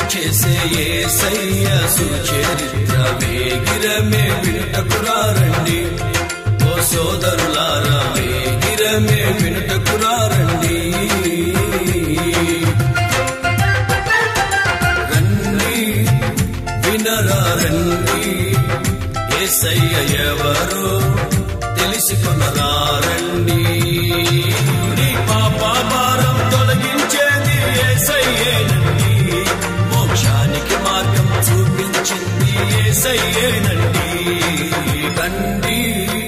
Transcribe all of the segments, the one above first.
చేసే ఏసయ్య సుచరిత్ర వేగిరమే వినుటకురారండి ఓ సోదరులారా వేగిరమే వినుటకురారండి రండి వినరా రండి ఏసయ్య ఎవరో తెలుసుకునరా రండి నీ పాప భారం తొలగించేది ఏసయ్యేనండి మోక్షానికి మార్గం చూపించింది ఏసయ్యేనండి రండి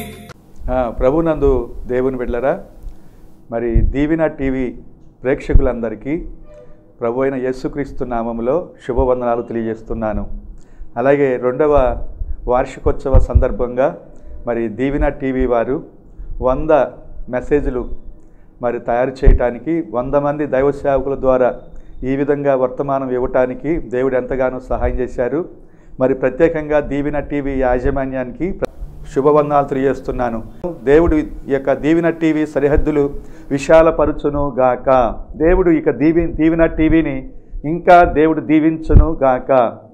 ఆ, ప్రభునందు దేవుని బిడ్డలరా మరి దీవిన టీవీ ప్రేక్షకులందరికీ ప్రభు అయిన యేసుక్రీస్తు నామములో శుభవందనాలు తెలియజేస్తున్నాను అలాగే రెండవ వార్షికోత్సవ సందర్భంగా మరి దీవిన టీవీ వారు వంద మెసేజ్లు మరి తయారు చేయటానికి వంద మంది దైవ సేవకుల ద్వారా ఈ విధంగా వర్తమానం ఇవ్వటానికి దేవుడు ఎంతగానో సహాయం చేశారు మరి ప్రత్యేకంగా దీవిన టీవీ యాజమాన్యానికి శుభవందనాలు తెలియజేస్తున్నాను దేవుడు ఈ యొక్క దీవిన టీవీ సరిహద్దులు విశాలపరుచును గాక దేవుడు ఇక దీవి దీవిన టీవీని ఇంకా దేవుడు దీవించును గాక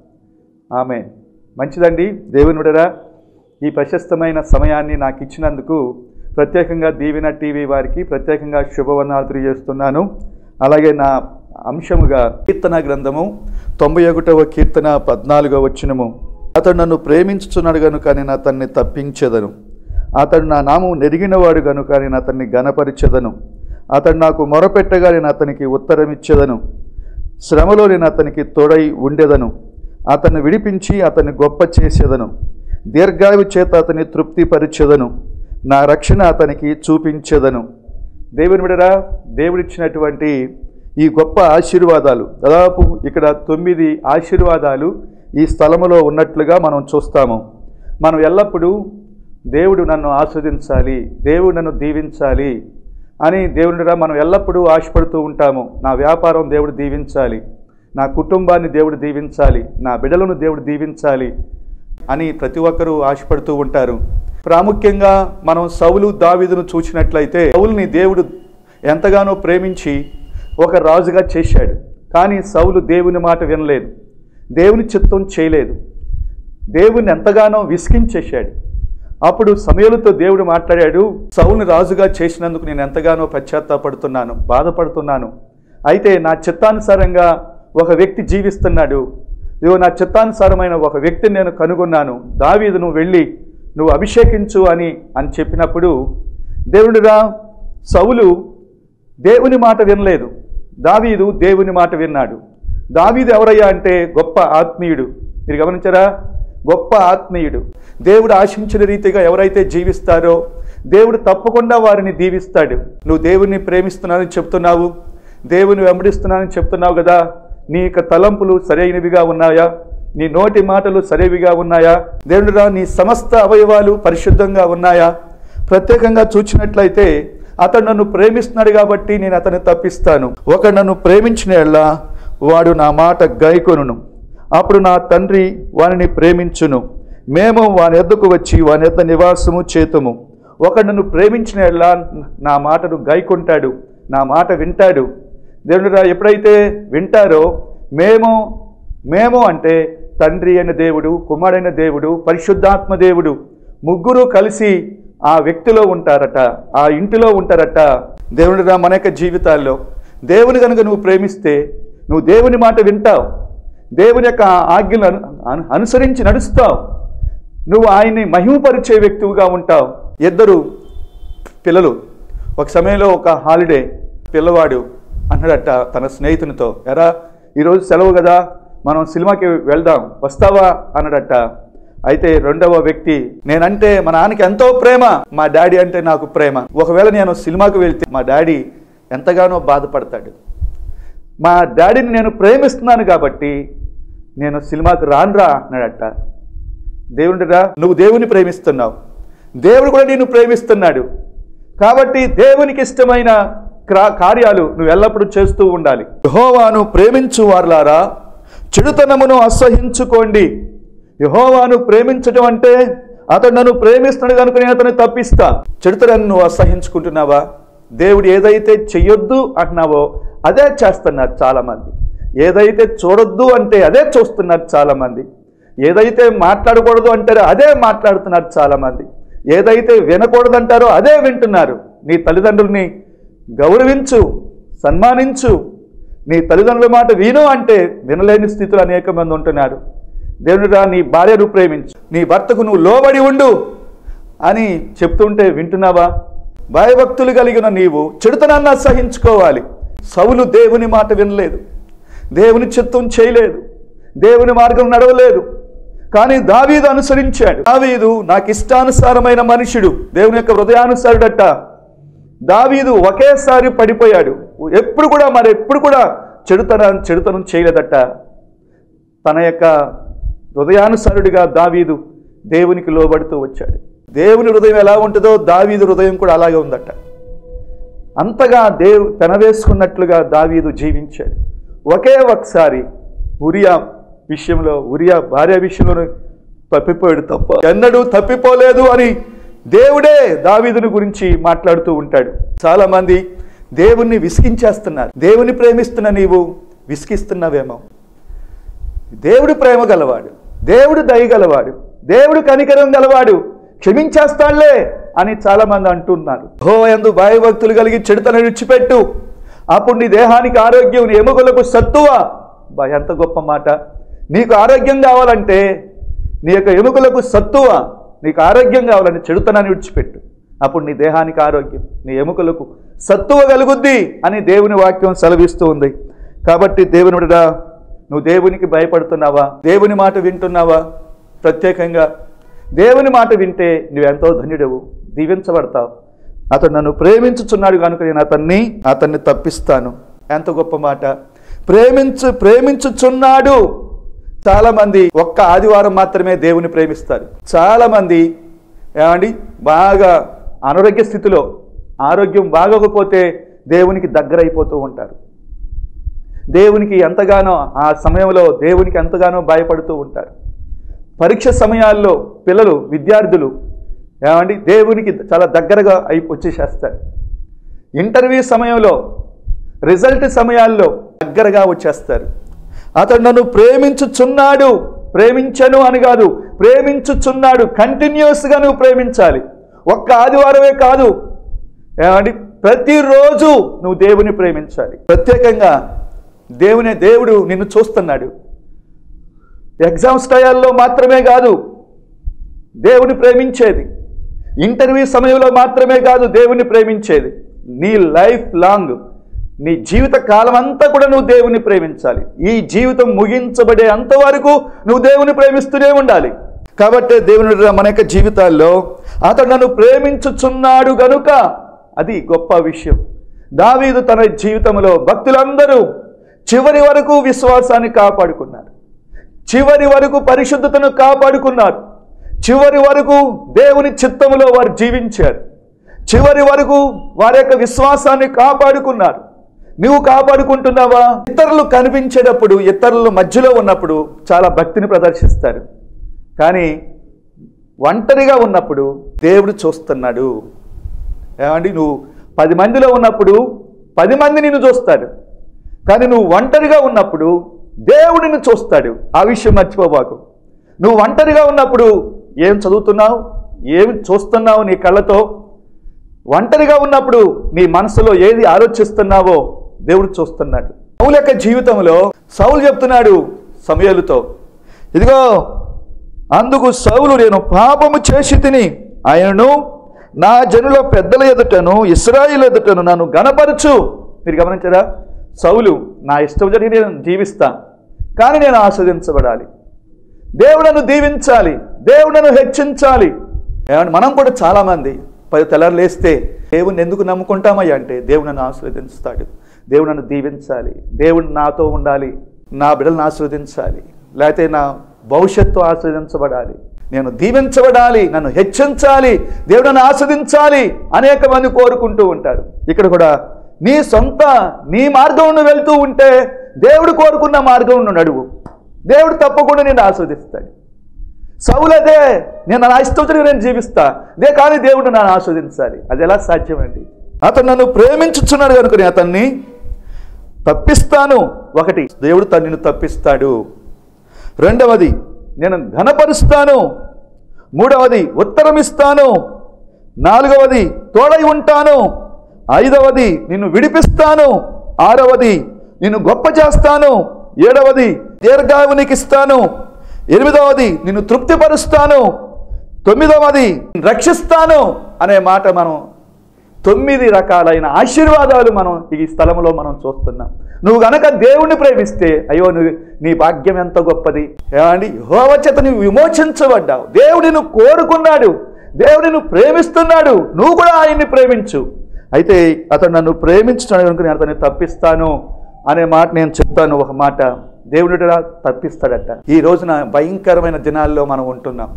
ఆమె మంచిదండి దేవుని విడరా ఈ ప్రశస్తమైన సమయాన్ని నాకు ఇచ్చినందుకు ప్రత్యేకంగా దీవిన టీవీ వారికి ప్రత్యేకంగా శుభవందనాలు తెలియజేస్తున్నాను అలాగే నా అంశముగా కీర్తన గ్రంథము తొంభై ఒకటవ కీర్తన పద్నాలుగవ వచ్చినము అతడు నన్ను ప్రేమించుచున్నాడు గనుక నేను అతన్ని తప్పించెదను అతడు నా నామం నెరిగినవాడు గనుక నేను అతన్ని గనపరిచెదను అతడు నాకు మొరపెట్టగా నేను అతనికి ఉత్తరమిచ్చేదను శ్రమలో నేను అతనికి తోడై ఉండేదను అతన్ని విడిపించి అతన్ని గొప్ప చేసేదను దీర్ఘాయు చేత అతని తృప్తిపరిచెదను నా రక్షణ అతనికి చూపించెదను దేవుని విడరా దేవుడిచ్చినటువంటి ఈ గొప్ప ఆశీర్వాదాలు దాదాపు ఇక్కడ తొమ్మిది ఆశీర్వాదాలు ఈ స్థలములో ఉన్నట్లుగా మనం చూస్తాము మనం ఎల్లప్పుడూ దేవుడు నన్ను ఆస్వాదించాలి దేవుడు నన్ను దీవించాలి అని దేవుడిరా మనం ఎల్లప్పుడూ ఆశపడుతూ ఉంటాము నా వ్యాపారం దేవుడు దీవించాలి నా కుటుంబాన్ని దేవుడు దీవించాలి నా బిడ్డలను దేవుడు దీవించాలి అని ప్రతి ఒక్కరూ ఆశపడుతూ ఉంటారు ప్రాముఖ్యంగా మనం సౌలు దావీదును చూసినట్లయితే సౌలుని దేవుడు ఎంతగానో ప్రేమించి ఒక రాజుగా చేశాడు కానీ సౌలు దేవుని మాట వినలేదు దేవుని చిత్తం చేయలేదు దేవుని ఎంతగానో విసిగించేశాడు అప్పుడు సమయలతో దేవుడు మాట్లాడాడు సౌలుని రాజుగా చేసినందుకు నేను ఎంతగానో పశ్చాత్తాపడుతున్నాను బాధపడుతున్నాను అయితే నా చిత్తానుసారంగా ఒక వ్యక్తి జీవిస్తున్నాడు ఇదిగో నా చిత్తానుసారమైన ఒక వ్యక్తిని నేను కనుగొన్నాను దావీదును వెళ్ళి నువ్వు అభిషేకించు అని అని చెప్పినప్పుడు దేవుడిరా సౌలు దేవుని మాట వినలేదు దావీదు దేవుని మాట విన్నాడు దావీదు ఎవరయ్యా అంటే గొప్ప ఆత్మీయుడు మీరు గమనించారా గొప్ప ఆత్మీయుడు దేవుడు ఆశించిన రీతిగా ఎవరైతే జీవిస్తారో దేవుడు తప్పకుండా వారిని దీవిస్తాడు నువ్వు దేవుని ప్రేమిస్తున్నానని చెప్తున్నావు దేవుని వెంబడిస్తున్నానని చెప్తున్నావు కదా నీ యొక్క తలంపులు సరైనవిగా ఉన్నాయా నీ నోటి మాటలు సరైనవిగా ఉన్నాయా దేవుడురా నీ సమస్త అవయవాలు పరిశుద్ధంగా ఉన్నాయా ప్రత్యేకంగా చూచినట్లయితే అతడు నన్ను ప్రేమిస్తున్నాడు కాబట్టి నేను అతన్ని తప్పిస్తాను ఒక నన్ను ప్రేమించిన ఎడల వాడు నా మాట గైకొనును అప్పుడు నా తండ్రి వానిని ప్రేమించును మేము వాని ఎద్దకు వచ్చి వాని ఎద్ద నివాసము చేతుము ఒక నన్ను ప్రేమించిన ఎడల నా మాటను గైకొంటాడు నా మాట వింటాడు దేవుడురా ఎప్పుడైతే వింటారో మేము మేము అంటే తండ్రి అయిన దేవుడు కుమారుడైన దేవుడు పరిశుద్ధాత్మ దేవుడు ముగ్గురు కలిసి ఆ వ్యక్తిలో ఉంటారట ఆ ఇంటిలో ఉంటారట దేవుడిరా మన యొక్క జీవితాల్లో దేవుని కనుక నువ్వు ప్రేమిస్తే నువ్వు దేవుని మాట వింటావు దేవుని యొక్క ఆజ్ఞలు అను- అను- అనుసరించి నడుస్తావు నువ్వు ఆయన్ని మహిమపరిచే వ్యక్తిగా ఉంటావు ఇద్దరు పిల్లలు ఒక సమయంలో ఒక హాలిడే పిల్లవాడు అన్నాడట తన స్నేహితునితో ఎరా ఈరోజు సెలవు కదా మనం సినిమాకి వెళ్దాం వస్తావా అన్నాడట అయితే రెండవ వ్యక్తి నేనంటే మా నాన్నకి ఎంతో ప్రేమ మా డాడీ అంటే నాకు ప్రేమ ఒకవేళ నేను సినిమాకి వెళ్తే మా డాడీ ఎంతగానో బాధపడతాడు మా డాడీని నేను ప్రేమిస్తున్నాను కాబట్టి నేను సినిమాకి రానురా అన్నాడట దేవుడిరా నువ్వు దేవుని ప్రేమిస్తున్నావు దేవుడు కూడా నిన్ను ప్రేమిస్తున్నాడు కాబట్టి దేవునికి ఇష్టమైన క్రా- కార్యాలు నువ్వు ఎల్లప్పుడూ చేస్తూ ఉండాలి యహోవాను ప్రేమించు వారులారా చెడుతనమును అసహించుకోండి యహోవాను ప్రేమించడం అంటే అతడు నన్ను ప్రేమిస్తున్నాడు కనుక నేను అతన్ని తప్పిస్తా చెడుతనాన్ని నువ్వు అసహించుకుంటున్నావా దేవుడు ఏదైతే చెయ్యొద్దు అంటున్నావో అదే చేస్తున్నారు చాలామంది ఏదైతే చూడొద్దు అంటే అదే చూస్తున్నారు చాలామంది ఏదైతే మాట్లాడకూడదు అంటారో అదే మాట్లాడుతున్నారు చాలామంది ఏదైతే వినకూడదు అంటారో అదే వింటున్నారు నీ తల్లిదండ్రుల్ని గౌరవించు సన్మానించు నీ తల్లిదండ్రుల మాట విను అంటే వినలేని స్థితిలో అనేక మంది ఉంటున్నారు దేవునిరా నీ భార్యను ప్రేమించు నీ భర్తకు నువ్వు లోబడి ఉండు అని చెప్తుంటే వింటున్నావా భయభక్తులు కలిగిన నీవు చెడుతనాన్ని అసహించుకోవాలి సౌలు దేవుని మాట వినలేదు దేవుని చిత్తం చేయలేదు దేవుని మార్గం నడవలేదు కానీ దావీదు అనుసరించాడు దావీదు నాకు ఇష్టానుసారమైన మనుషుడు దేవుని యొక్క హృదయానుసారుడట దావీదు ఒకేసారి పడిపోయాడు ఎప్పుడు కూడా మరి ఎప్పుడు కూడా చెడుతనం చెడుతనం చేయలేదట తన యొక్క హృదయానుసారుడిగా దావీదు దేవునికి లోబడుతూ వచ్చాడు దేవుని హృదయం ఎలా ఉంటుందో దావీదు హృదయం కూడా అలాగే ఉందట అంతగా దేవు పెనవేసుకున్నట్లుగా దావీదు జీవించాడు ఒకే ఒకసారి ఉరియా విషయంలో ఉరియా భార్య విషయంలో తప్పిపోయాడు తప్ప ఎన్నడూ తప్పిపోలేదు అని దేవుడే దావీదుని గురించి మాట్లాడుతూ ఉంటాడు చాలా మంది దేవుణ్ణి విసిగించేస్తున్నారు దేవుని ప్రేమిస్తున్న నీవు విసిగిస్తున్నావేమో దేవుడు ప్రేమ గలవాడు దేవుడు దయ గలవాడు దేవుడు కనికరం గలవాడు క్షమించేస్తాడులే అని చాలా మంది అంటున్నారు హో ఎందు భయభక్తులు కలిగి చెడుతను విడిచిపెట్టు అప్పుడు నీ దేహానికి ఆరోగ్యం నీ ఎముకలకు సత్తువ బా ఎంత గొప్ప మాట నీకు ఆరోగ్యం కావాలంటే నీ యొక్క ఎముకలకు సత్తువ నీకు ఆరోగ్యం కావాలని చెడుతనాన్ని విడిచిపెట్టు అప్పుడు నీ దేహానికి ఆరోగ్యం నీ ఎముకలకు సత్తువ కలుగుద్ది అని దేవుని వాక్యం సెలవిస్తూ ఉంది కాబట్టి దేవుని బిడ్డ నువ్వు దేవునికి భయపడుతున్నావా దేవుని మాట వింటున్నావా ప్రత్యేకంగా దేవుని మాట వింటే నువ్వెంతో ధన్యుడవు దీవించబడతావు అతడు నన్ను ప్రేమించుచున్నాడు కనుక నేను అతన్ని అతన్ని తప్పిస్తాను ఎంత గొప్ప మాట ప్రేమించు ప్రేమించుచున్నాడు చాలామంది ఒక్క ఆదివారం మాత్రమే దేవుని ప్రేమిస్తారు చాలామంది ఏమండి బాగా అనారోగ్య స్థితిలో ఆరోగ్యం బాగోకపోతే దేవునికి దగ్గరైపోతూ ఉంటారు దేవునికి ఎంతగానో ఆ సమయంలో దేవునికి ఎంతగానో భయపడుతూ ఉంటారు పరీక్ష సమయాల్లో పిల్లలు విద్యార్థులు ఏమండి దేవునికి చాలా దగ్గరగా అయి వచ్చేసేస్తారు ఇంటర్వ్యూ సమయంలో రిజల్ట్ సమయాల్లో దగ్గరగా వచ్చేస్తారు అతడు నన్ను ప్రేమించుచున్నాడు ప్రేమించను అని కాదు ప్రేమించుచున్నాడు కంటిన్యూస్గా నువ్వు ప్రేమించాలి ఒక్క ఆదివారమే కాదు ఏమండి ప్రతిరోజు నువ్వు దేవుని ప్రేమించాలి ప్రత్యేకంగా దేవుని దేవుడు నిన్ను చూస్తున్నాడు ఎగ్జామ్స్ టయాల్లో మాత్రమే కాదు దేవుని ప్రేమించేది ఇంటర్వ్యూ సమయంలో మాత్రమే కాదు దేవుని ప్రేమించేది నీ లైఫ్ లాంగ్ నీ జీవిత కాలం అంతా కూడా నువ్వు దేవుని ప్రేమించాలి ఈ జీవితం ముగించబడే అంతవరకు నువ్వు దేవుని ప్రేమిస్తూనే ఉండాలి కాబట్టి దేవుని మన యొక్క జీవితాల్లో అతడు నన్ను ప్రేమించుచున్నాడు గనుక అది గొప్ప విషయం దావీదు తన జీవితంలో భక్తులందరూ చివరి వరకు విశ్వాసాన్ని కాపాడుకున్నారు చివరి వరకు పరిశుద్ధతను కాపాడుకున్నారు చివరి వరకు దేవుని చిత్తములో వారు జీవించారు చివరి వరకు వారి యొక్క విశ్వాసాన్ని కాపాడుకున్నారు నువ్వు కాపాడుకుంటున్నావా ఇతరులు కనిపించేటప్పుడు ఇతరుల మధ్యలో ఉన్నప్పుడు చాలా భక్తిని ప్రదర్శిస్తారు కానీ ఒంటరిగా ఉన్నప్పుడు దేవుడు చూస్తున్నాడు ఏమండి నువ్వు పది మందిలో ఉన్నప్పుడు పది మంది నిన్ను చూస్తాడు కానీ నువ్వు ఒంటరిగా ఉన్నప్పుడు దేవుడు నిన్ను చూస్తాడు ఆ విషయం మర్చిపోబాకు నువ్వు ఒంటరిగా ఉన్నప్పుడు ఏం చదువుతున్నావు ఏం చూస్తున్నావు నీ కళ్ళతో ఒంటరిగా ఉన్నప్పుడు నీ మనసులో ఏది ఆలోచిస్తున్నావో దేవుడు చూస్తున్నాడు సౌలు యొక్క జీవితంలో సౌలు చెప్తున్నాడు సమయలుతో ఇదిగో అందుకు సౌలు నేను పాపము చేసి తిని ఆయనను నా జనుల పెద్దల ఎదుటను ఇస్రాయిల్ ఎదుటను నన్ను గనపరచు మీరు గమనించారా సౌలు నా ఇష్టం జరిగి నేను జీవిస్తా కానీ నేను ఆస్వాదించబడాలి దేవుడను దీవించాలి దేవుడను హెచ్చించాలి ఏమంటే మనం కూడా చాలామంది పది తెల్లారు లేస్తే దేవుని ఎందుకు నమ్ముకుంటామయ్యా అంటే దేవుడు నన్ను ఆశీర్వదిస్తాడు దేవుడు నన్ను దీవించాలి దేవుడు నాతో ఉండాలి నా బిడ్డలను ఆశీర్వదించాలి లేకపోతే నా భవిష్యత్తు ఆస్వాదించబడాలి నేను దీవించబడాలి నన్ను హెచ్చించాలి దేవుడు నన్ను ఆస్వాదించాలి అనేక మంది కోరుకుంటూ ఉంటారు ఇక్కడ కూడా నీ సొంత నీ మార్గం నువ్వు వెళ్తూ ఉంటే దేవుడు కోరుకున్న మార్గం నువ్వు నడువు దేవుడు తప్పకుండా నేను ఆస్వాదిస్తాడు సౌలదే నేను నా ఇష్టం నేను జీవిస్తా దే కానీ దేవుడు నన్ను ఆస్వాదించాలి అది ఎలా సాధ్యమండి అతను నన్ను ప్రేమించుచున్నాడు కనుకొని అతన్ని తప్పిస్తాను ఒకటి దేవుడు తనను తప్పిస్తాడు రెండవది నేను ఘనపరుస్తాను మూడవది ఉత్తరమిస్తాను నాలుగవది తోడై ఉంటాను ఐదవది నిన్ను విడిపిస్తాను ఆరవది నిన్ను గొప్ప చేస్తాను ఏడవది దీర్ఘాయువునికి ఇస్తాను ఎనిమిదవది నిన్ను తృప్తిపరుస్తాను తొమ్మిదవది రక్షిస్తాను అనే మాట మనం తొమ్మిది రకాలైన ఆశీర్వాదాలు మనం ఈ స్థలంలో మనం చూస్తున్నాం నువ్వు గనక దేవుణ్ణి ప్రేమిస్తే అయ్యో నువ్వు నీ భాగ్యం ఎంత గొప్పది ఏమండి హోవచేత నువ్వు విమోచించబడ్డావు దేవుడి నువ్వు కోరుకున్నాడు దేవుడిని నువ్వు ప్రేమిస్తున్నాడు నువ్వు కూడా ఆయన్ని ప్రేమించు అయితే అతను నన్ను ప్రేమించున్నాడు కనుక నేను అతన్ని తప్పిస్తాను అనే మాట నేను చెప్తాను ఒక మాట దేవుడు తప్పిస్తాడట ఈ రోజున భయంకరమైన దినాల్లో మనం ఉంటున్నాం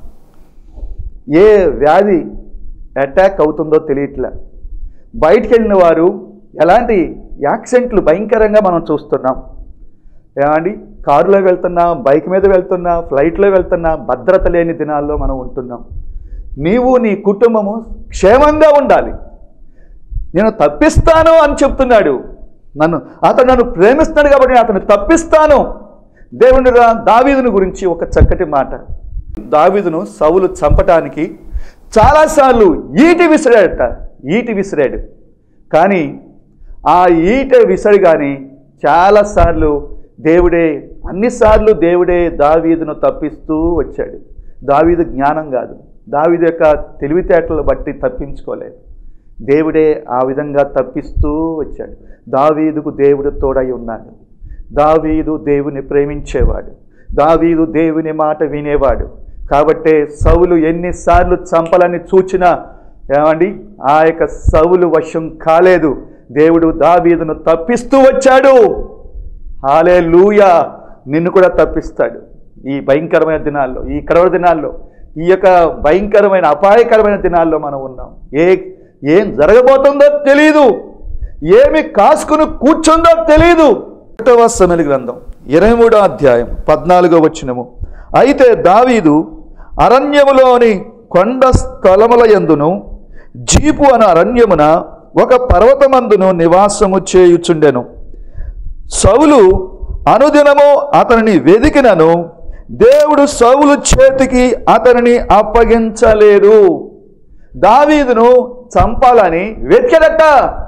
ఏ వ్యాధి అటాక్ అవుతుందో తెలియట్లే బయటికి వెళ్ళిన వారు ఎలాంటి యాక్సిడెంట్లు భయంకరంగా మనం చూస్తున్నాం ఏమండి కారులో వెళ్తున్నా బైక్ మీద వెళ్తున్నా ఫ్లైట్లో వెళ్తున్నా భద్రత లేని దినాల్లో మనం ఉంటున్నాం నీవు నీ కుటుంబము క్షేమంగా ఉండాలి నేను తప్పిస్తాను అని చెప్తున్నాడు నన్ను అతను నన్ను ప్రేమిస్తున్నాడు కాబట్టి నేను అతను తప్పిస్తాను దేవుని రా- దావీదుని గురించి ఒక చక్కటి మాట దావీదును సౌలు చంపటానికి చాలాసార్లు ఈటి విసిరాడట ఈటి విసిరాడు కానీ ఆ ఈట విసరి కానీ చాలాసార్లు దేవుడే అన్నిసార్లు దేవుడే దావీదును తప్పిస్తూ వచ్చాడు దావీదు జ్ఞానం కాదు దావీదు యొక్క తెలివితేటలు బట్టి తప్పించుకోలేదు దేవుడే ఆ విధంగా తప్పిస్తూ వచ్చాడు దావీదుకు దేవుడు తోడై ఉన్నాడు దావీదు దేవుని ప్రేమించేవాడు దావీదు దేవుని మాట వినేవాడు కాబట్టే సౌలు ఎన్నిసార్లు చంపాలని చూచినా ఏమండి ఆ యొక్క సౌలు వశం కాలేదు దేవుడు దావీదును తప్పిస్తూ వచ్చాడు హాలే లూయా నిన్ను కూడా తప్పిస్తాడు ఈ భయంకరమైన దినాల్లో ఈ కరవ దినాల్లో ఈ యొక్క భయంకరమైన అపాయకరమైన దినాల్లో మనం ఉన్నాం ఏ ఏం జరగబోతుందో తెలియదు ఏమి కాసుకుని కూర్చుందో తెలియదు ఒకటవ సమయ గ్రంథం ఇరవై మూడో అధ్యాయం పద్నాలుగో వచ్చినము అయితే దావీదు అరణ్యములోని కొండ స్థలముల యందును జీపు అను అరణ్యమున ఒక పర్వతమందును నివాసము చేయుచుండెను సౌలు అనుదినము అతనిని వెదికినను దేవుడు సౌలు చేతికి అతనిని అప్పగించలేదు దావీదును చంపాలని వెతికాడట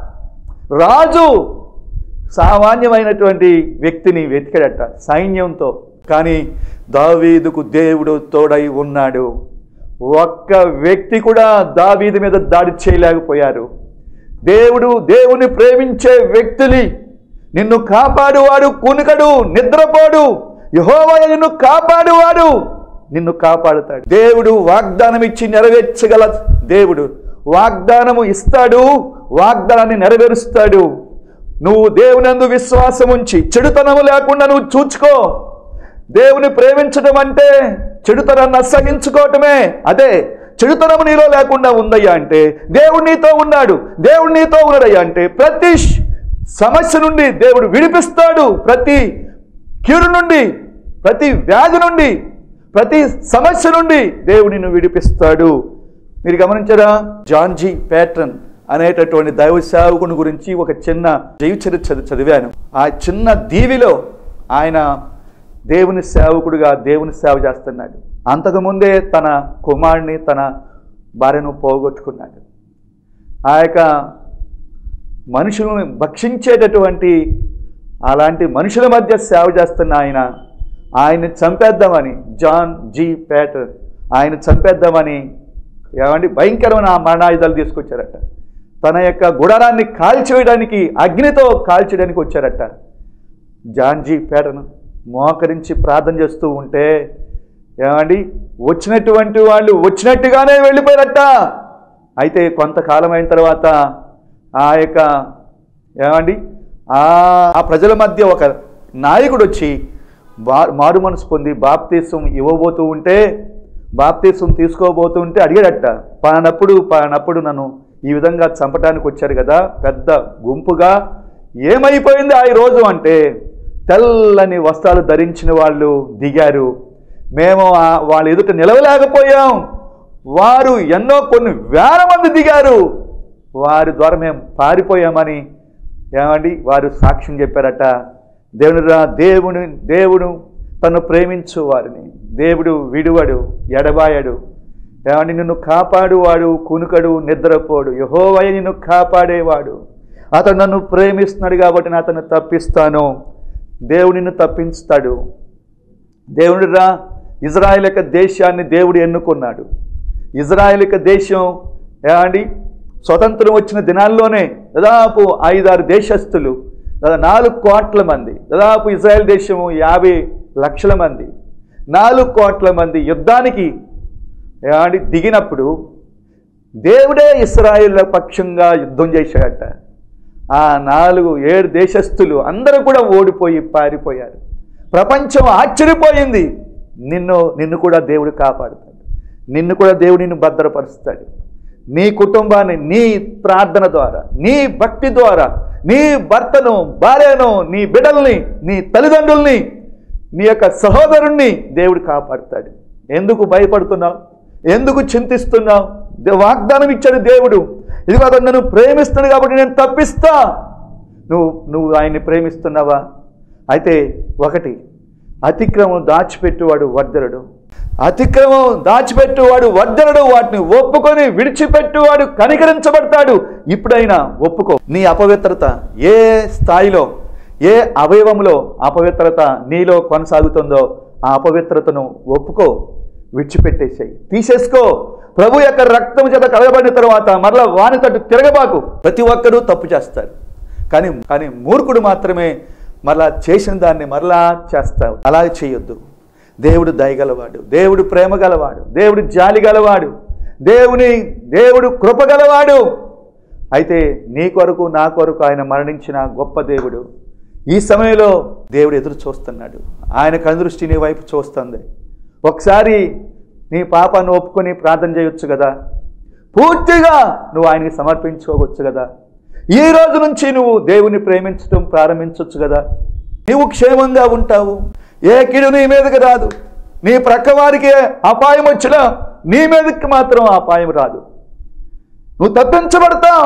రాజు సామాన్యమైనటువంటి వ్యక్తిని వెతికాడట సైన్యంతో కానీ దావీదుకు దేవుడు తోడై ఉన్నాడు ఒక్క వ్యక్తి కూడా దావీదు మీద దాడి చేయలేకపోయారు దేవుడు దేవుని ప్రేమించే వ్యక్తిని నిన్ను కాపాడువాడు కునుకడు నిద్రపోడు యహోవయ నిన్ను కాపాడువాడు నిన్ను కాపాడుతాడు దేవుడు వాగ్దానం ఇచ్చి నెరవేర్చగల దేవుడు వాగ్దానము ఇస్తాడు వాగ్దానాన్ని నెరవేరుస్తాడు నువ్వు దేవునందు విశ్వాసం ఉంచి చెడుతనము లేకుండా నువ్వు చూచుకో దేవుని ప్రేమించడం అంటే చెడుతనాన్ని అసహించుకోవటమే అదే చెడుతనము నీలో లేకుండా ఉందయ్యా అంటే దేవుడు నీతో ఉన్నాడు దేవుడు నీతో ఉన్నాడయ్యా అంటే ప్రతి ష్- సమస్య నుండి దేవుడు విడిపిస్తాడు ప్రతి కీడు నుండి ప్రతి వ్యాధి నుండి ప్రతి సమస్య నుండి దేవుడు నిన్ను విడిపిస్తాడు మీరు గమనించారా జాన్జీ ప్యాట్రన్ అనేటటువంటి దైవ సేవకుని గురించి ఒక చిన్న జీవ చరిత్ర చదివాను ఆ చిన్న దీవిలో ఆయన దేవుని సేవకుడిగా దేవుని సేవ చేస్తున్నాడు అంతకుముందే తన కుమారుని తన భార్యను పోగొట్టుకున్నాడు ఆ యొక్క మనుషులను భక్షించేటటువంటి అలాంటి మనుషుల మధ్య సేవ చేస్తున్న ఆయన ఆయన్ని చంపేద్దామని జాన్ జీ పేటర్ ఆయన చంపేద్దామని ఏమండి భయంకరమైన ఆ మరణాయుధాలు తీసుకొచ్చారట తన యొక్క గుడారాన్ని కాల్చివేయడానికి అగ్నితో కాల్చడానికి వచ్చారట జాన్జీ పేటను మోకరించి ప్రార్థన చేస్తూ ఉంటే ఏమండి వచ్చినటువంటి వాళ్ళు వచ్చినట్టుగానే వెళ్ళిపోయారట అయితే కొంతకాలం అయిన తర్వాత ఆ యొక్క ఏమండి ఆ ఆ ప్రజల మధ్య ఒక నాయకుడు వచ్చి బా మారు మనసు పొంది బాప్తీసం ఇవ్వబోతూ ఉంటే బాప్తీసం తీసుకోబోతూ ఉంటే అడిగాడట పానప్పుడు పానప్పుడు నన్ను ఈ విధంగా చంపడానికి వచ్చారు కదా పెద్ద గుంపుగా ఏమైపోయింది ఆ రోజు అంటే తెల్లని వస్త్రాలు ధరించిన వాళ్ళు దిగారు మేము ఆ- వాళ్ళ ఎదుట నిలవలేకపోయాం వారు ఎన్నో కొన్ని వేల మంది దిగారు వారి ద్వారా మేము పారిపోయామని ఏమండి వారు సాక్ష్యం చెప్పారట దేవుని రా దేవుని దేవుడు తను ప్రేమించు వారిని దేవుడు విడువడు ఎడబాయడు ఏమండి నిన్ను కాపాడువాడు కునుకడు నిద్రపోడు యహోవయ నిన్ను కాపాడేవాడు అతను నన్ను ప్రేమిస్తున్నాడు కాబట్టి నేను అతను తప్పిస్తాను దేవుడు నిన్ను తప్పిస్తాడు దేవుడు రా ఇజ్రాయెల్ యొక్క దేశాన్ని దేవుడు ఎన్నుకున్నాడు ఇజ్రాయెల్ యొక్క దేశం ఏమండి స్వతంత్రం వచ్చిన దినాల్లోనే దాదాపు ఐదారు దేశస్థులు దాదాపు నాలుగు కోట్ల మంది దాదాపు ఇజ్రాయెల్ దేశము యాభై లక్షల మంది నాలుగు కోట్ల మంది యుద్ధానికి ఏమండి దిగినప్పుడు దేవుడే ఇస్రాయిల్ పక్షంగా యుద్ధం చేశాడట ఆ నాలుగు ఏడు దేశస్థులు అందరూ కూడా ఓడిపోయి పారిపోయారు ప్రపంచం ఆశ్చర్యపోయింది నిన్ను నిన్ను కూడా దేవుడు కాపాడుతాడు నిన్ను కూడా దేవుడు నిన్ను భద్రపరుస్తాడు నీ కుటుంబాన్ని నీ ప్రార్థన ద్వారా నీ భక్తి ద్వారా నీ భర్తను భార్యను నీ బిడ్డల్ని నీ తల్లిదండ్రుల్ని నీ యొక్క సహోదరుణ్ణి దేవుడు కాపాడుతాడు ఎందుకు భయపడుతున్నావు ఎందుకు చింతిస్తున్నావు దే- వాగ్దానం ఇచ్చాడు దేవుడు ఇదిగో అతను నన్ను ప్రేమిస్తాడు కాబట్టి నేను తప్పిస్తా నువ్వు నువ్వు ఆయన్ని ప్రేమిస్తున్నావా అయితే ఒకటి అతిక్రమం దాచిపెట్టువాడు వర్ధనుడు అతిక్రమం దాచిపెట్టువాడు వర్ధనుడు వాటిని ఒప్పుకొని విడిచిపెట్టువాడు కనికరించబడతాడు ఇప్పుడైనా ఒప్పుకో నీ అపవిత్రత ఏ స్థాయిలో ఏ అవయవంలో అపవిత్రత నీలో కొనసాగుతుందో ఆ అపవిత్రతను ఒప్పుకో విడిచిపెట్టేసేయి తీసేసుకో ప్రభు యొక్క రక్తం చేత కలగబడిన తర్వాత మరలా వాని తట్టు తిరగబాకు ప్రతి ఒక్కరూ తప్పు చేస్తారు కానీ కానీ మూర్ఖుడు మాత్రమే మరలా చేసిన దాన్ని మరలా చేస్తావు అలా చేయొద్దు దేవుడు దయగలవాడు దేవుడు ప్రేమ గలవాడు దేవుడు జాలి గలవాడు దేవుని దేవుడు కృప గలవాడు అయితే నీ కొరకు నా కొరకు ఆయన మరణించిన గొప్ప దేవుడు ఈ సమయంలో దేవుడు ఎదురు చూస్తున్నాడు ఆయన కనుదృష్టి నీ వైపు చూస్తుంది ఒకసారి నీ పాపాన్ని ఒప్పుకొని ప్రార్థన చేయొచ్చు కదా పూర్తిగా నువ్వు ఆయనకి సమర్పించుకోవచ్చు కదా ఈ రోజు నుంచి నువ్వు దేవుని ప్రేమించడం ప్రారంభించవచ్చు కదా నీవు క్షేమంగా ఉంటావు ఏ కిడు నీ మీదకి రాదు నీ ప్రక్కవారికి అపాయం వచ్చినా నీ మీదకి మాత్రం అపాయం రాదు నువ్వు తప్పించబడతావు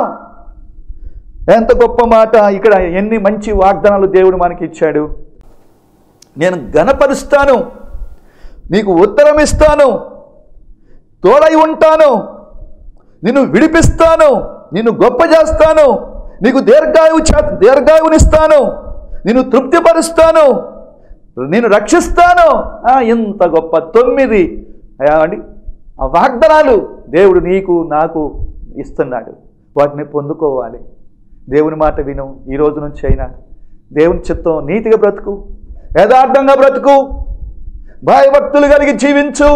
ఎంత గొప్ప మాట ఇక్కడ ఎన్ని మంచి వాగ్దానాలు దేవుడు మనకి ఇచ్చాడు నేను గనపరుస్తాను నీకు ఉత్తరం ఇస్తాను తోడై ఉంటాను నిన్ను విడిపిస్తాను నిన్ను గొప్ప చేస్తాను నీకు దీర్ఘాయువు చే దీర్ఘాయువునిస్తాను నిన్ను తృప్తిపరుస్తాను నేను రక్షిస్తాను ఆ, ఇంత గొప్ప తొమ్మిది ఏమండి ఆ వాగ్దానాలు దేవుడు నీకు నాకు ఇస్తున్నాడు వాటిని పొందుకోవాలి దేవుని మాట విను ఈ రోజు నుంచి అయినా దేవుని చిత్తం నీతిగా బ్రతుకు యథార్థంగా బ్రతుకు భయభక్తులు కలిగి జీవించు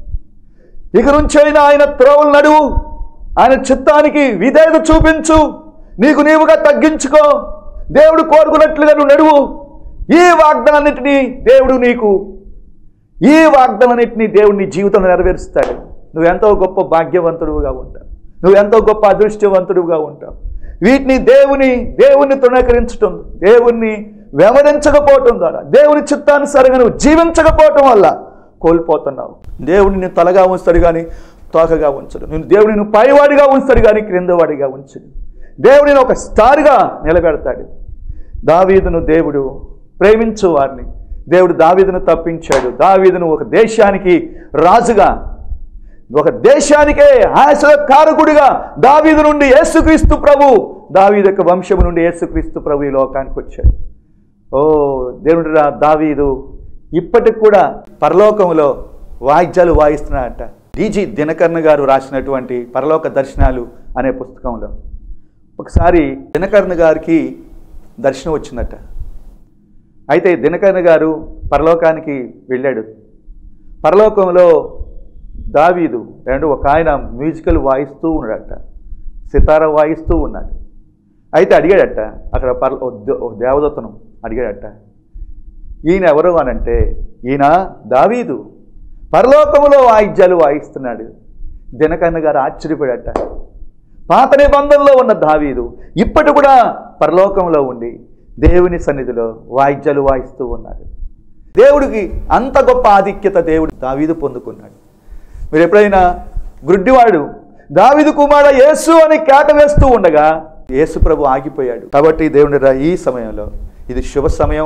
ఇక నుంచి అయినా ఆయన త్రోవలు నడువు ఆయన చిత్తానికి విధేయత చూపించు నీకు నీవుగా తగ్గించుకో దేవుడు కోరుకున్నట్లుగా నువ్వు నడువు ఈ వాగ్దానాన్నిటినీ దేవుడు నీకు ఈ వాగ్దానాన్నిటినీ దేవుడు నీ జీవితంలో నెరవేరుస్తాడు నువ్వెంతో గొప్ప భాగ్యవంతుడుగా ఉంటావు నువ్వెంతో గొప్ప అదృష్టవంతుడుగా ఉంటావు వీటిని దేవుని దేవుణ్ణి తృణీకరించటం దేవుణ్ణి వెంబడించకపోవటం ద్వారా దేవుని చిత్తానుసారంగా నువ్వు జీవించకపోవటం వల్ల కోల్పోతున్నావు దేవుడిని నిన్ను తలగా ఉంచుతాడు కానీ తోకగా ఉంచడు నేను దేవుడిని నువ్వు పైవాడిగా ఉంచుతాడు కానీ క్రిందవాడిగా ఉంచడు దేవుడిని ఒక స్టార్గా నిలబెడతాడు దావీదును దేవుడు ప్రేమించు వారిని దేవుడు దావీదును తప్పించాడు దావీదును ఒక దేశానికి రాజుగా ఒక దేశానికే ఆశల కారకుడిగా దావీదు నుండి యేసుక్రీస్తు ప్రభు దావీదు యొక్క వంశము నుండి యేసుక్రీస్తు ప్రభు ఈ లోకానికి వచ్చాడు ఓ దేవుడు రా దావీదు ఇప్పటికి కూడా పరలోకంలో వాయిద్యాలు వాయిస్తున్నాడట డీజీ దినకర్ణ గారు రాసినటువంటి పరలోక దర్శనాలు అనే పుస్తకంలో ఒకసారి దినకర్ణ గారికి దర్శనం వచ్చిందట అయితే దినకర్ణ గారు పరలోకానికి వెళ్ళాడు పరలోకంలో దావీదు రెండు ఒక ఆయన మ్యూజికల్ వాయిస్తూ ఉన్నాడట సితార వాయిస్తూ ఉన్నాడు అయితే అడిగాడట అక్కడ పర్ ఓ దే- ఓ దేవదత్తను అడిగాడట ఈయన ఎవరు అనంటే ఈయన దావీదు పరలోకములో వాయిద్యాలు వాయిస్తున్నాడు దినకన్న గారు ఆశ్చర్యపడట పాత నిబంధనలో ఉన్న దావీదు ఇప్పటి కూడా పరలోకంలో ఉండి దేవుని సన్నిధిలో వాయిద్యాలు వాయిస్తూ ఉన్నాడు దేవుడికి అంత గొప్ప ఆధిక్యత దేవుడు దావీదు పొందుకున్నాడు మీరు ఎప్పుడైనా గుడ్డివాడు దావీదు కుమార యేసు అని కేట వేస్తూ ఉండగా యేసు ప్రభు ఆగిపోయాడు కాబట్టి దేవుని రా ఈ సమయంలో ఇది శుభ సమయం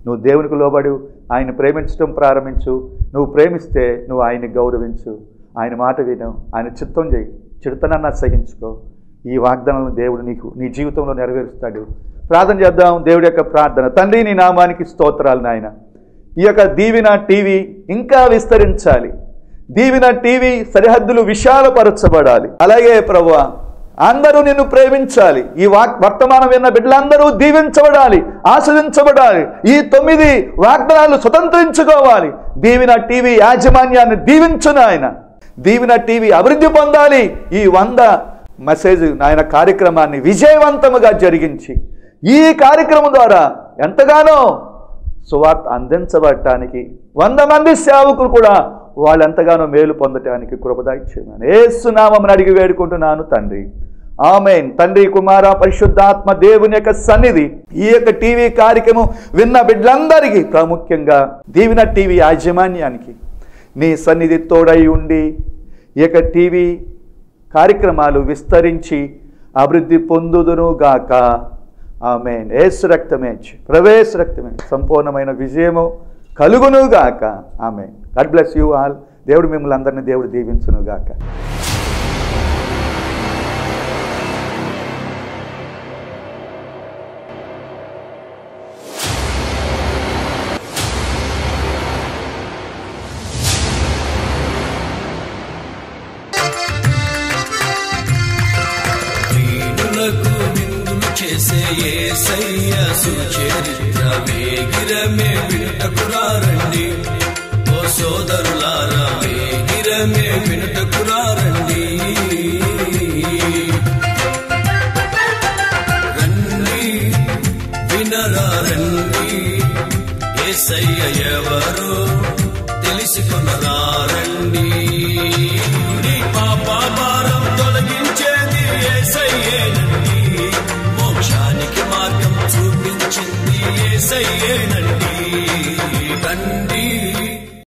నువ్వు దేవునికి లోబడు ఆయన ప్రేమించడం ప్రారంభించు నువ్వు ప్రేమిస్తే నువ్వు ఆయన్ని గౌరవించు ఆయన మాట విను ఆయన చిత్తం చేయి చిడతనన్నా సహించుకో ఈ వాగ్దానాలను దేవుడు నీకు నీ జీవితంలో నెరవేరుస్తాడు ప్రార్థన చేద్దాం దేవుడి యొక్క ప్రార్థన తండ్రి నీ నామానికి స్తోత్రాలు నాయన ఈ యొక్క దీవిన టీవీ ఇంకా విస్తరించాలి దీవిన టీవీ సరిహద్దులు విశాలపరచబడాలి అలాగే ప్రభు అందరూ నిన్ను ప్రేమించాలి ఈ వాక్ వర్తమానం విన్న బిడ్డలందరూ దీవించబడాలి ఆస్వాదించబడాలి ఈ తొమ్మిది వాగ్దానాలు స్వతంత్రించుకోవాలి దీవిన టీవీ యాజమాన్యాన్ని దీవించును ఆయన దీవిన టీవీ అభివృద్ధి పొందాలి ఈ వంద మెసేజ్ నాయన కార్యక్రమాన్ని విజయవంతముగా జరిగించి ఈ కార్యక్రమం ద్వారా ఎంతగానో సువార్త అందించబడటానికి వంద మంది సేవకులు కూడా వాళ్ళెంతగానో మేలు పొందటానికి కృపదాయిచ్చేయమని ఏసునామని అడిగి వేడుకుంటున్నాను తండ్రి ఆమెన్ తండ్రి కుమార పరిశుద్ధాత్మ దేవుని యొక్క సన్నిధి ఈ యొక్క టీవీ కార్యక్రమం విన్న బిడ్డలందరికీ ప్రాముఖ్యంగా దీవిన టీవీ యాజమాన్యానికి నీ సన్నిధి తోడై ఉండి ఈ యొక్క టీవీ కార్యక్రమాలు విస్తరించి అభివృద్ధి పొందుదును గాక ఆమె ఏసు రక్తమే ప్రవేశ రక్తమే సంపూర్ణమైన విజయము కలుగును గాక ఆమె గాడ్ బ్లెస్ యూ ఆల్ దేవుడు మిమ్మల్ని అందరినీ దేవుడు దీవించును గాక దీనులకు విందులు చేసే యేసయ్య సుచరిత్ర వేగిరమే వినుటకురారండి ఓ సోదరులారా వేగిరమే వినుటకురారండి రండి వినరా రండి ఏసయ్య ఎవరో తెలుసుకునరా రండి